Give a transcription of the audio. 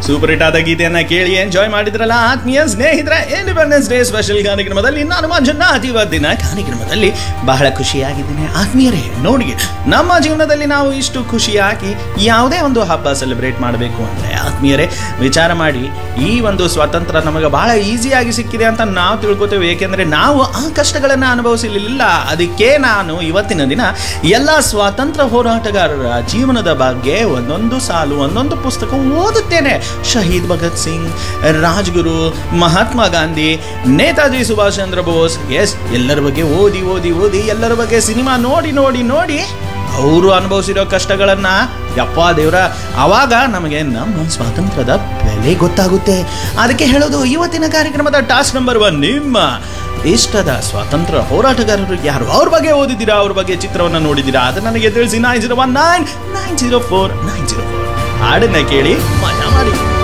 super hit ಆದ ಗೀತೆಯನ್ನ ಕೇಳಿ ಎಂಜಾಯ್ ಮಾಡಿದ್ರಲ್ಲ ಆತ್ಮೀಯ ಸ್ನೇಹಿತರ ಇಂಡಿಪೆಂಡೆನ್ಸ್ ಡೇ ಸ್ಪೆಷಲ್ ಕಾರ್ಯಕ್ರಮದಲ್ಲಿ ನಾನು ಮಂಜುನಾಥ್ ಇವತ್ತಿನ ಕಾರ್ಯಕ್ರಮದಲ್ಲಿ ಬಹಳ ಖುಷಿಯಾಗಿದ್ದೀನಿ ಆತ್ಮೀಯರೇ ನೋಡಿ ನಮ್ಮ ಜೀವನದಲ್ಲಿ ನಾವು ಇಷ್ಟು ಖುಷಿಯಾಗಿ ಯಾವುದೇ ಒಂದು ಹಬ್ಬ ಸೆಲೆಬ್ರೇಟ್ ಮಾಡಬೇಕು ಅಂದರೆ ಆತ್ಮೀಯರೇ ವಿಚಾರ ಮಾಡಿ ಈ ಒಂದು ಸ್ವಾತಂತ್ರ್ಯ ನಮಗೆ ಬಹಳ ಈಸಿಯಾಗಿ ಸಿಕ್ಕಿದೆ ಅಂತ ನಾವು ತಿಳ್ಕೊತೇವೆ ಏಕೆಂದರೆ ನಾವು ಆ ಕಷ್ಟಗಳನ್ನು ಅನುಭವಿಸಲಿಲ್ಲ ಅದಕ್ಕೆ ನಾನು ಇವತ್ತಿನ ದಿನ ಎಲ್ಲ ಸ್ವಾತಂತ್ರ್ಯ ಹೋರಾಟಗಾರರ ಜೀವನದ ಬಗ್ಗೆ ಒಂದೊಂದು ಸಾಲು ಒಂದೊಂದು ಪುಸ್ತಕ ಓದುತ್ತೇನೆ ಶಹೀದ್ ಭಗತ್ ಸಿಂಗ್ ರಾಜ್ಗುರು ಮಹಾತ್ಮ ಗಾಂಧಿ ನೇತಾಜಿ ಸುಭಾಷ್ ಚಂದ್ರ ಬೋಸ್ ಎಸ್ ಎಲ್ಲರ ಬಗ್ಗೆ ಓದಿ ಓದಿ ಓದಿ ಎಲ್ಲರ ಬಗ್ಗೆ ಸಿನಿಮಾ ನೋಡಿ ನೋಡಿ ನೋಡಿ ಅವರು ಅನುಭವಿಸಿರೋ ಕಷ್ಟಗಳನ್ನ ಯಪ್ಪ ದೇವ್ರ ಅವಾಗ ನಮಗೆ ನಮ್ಮ ಸ್ವಾತಂತ್ರ್ಯದ ಬೆಲೆ ಗೊತ್ತಾಗುತ್ತೆ ಅದಕ್ಕೆ ಹೇಳೋದು ಇವತ್ತಿನ ಕಾರ್ಯಕ್ರಮದ ಟಾಸ್ಕ್ ನಂಬರ್ ಒನ್ ನಿಮ್ಮ ಇಷ್ಟದ ಸ್ವಾತಂತ್ರ್ಯ ಹೋರಾಟಗಾರರು ಯಾರು ಅವ್ರ ಬಗ್ಗೆ ಓದಿದ್ದೀರಾ ಅವ್ರ ಬಗ್ಗೆ ಚಿತ್ರವನ್ನು ನೋಡಿದ್ದೀರಾ ಅದನ್ನ ನನಗೆ ತಿಳಿಸಿ nine zero one nine nine zero four nine zero four ಹಾಡನ್ನ ಕೇಳಿ ಮಜಾ ಮಾಡಿ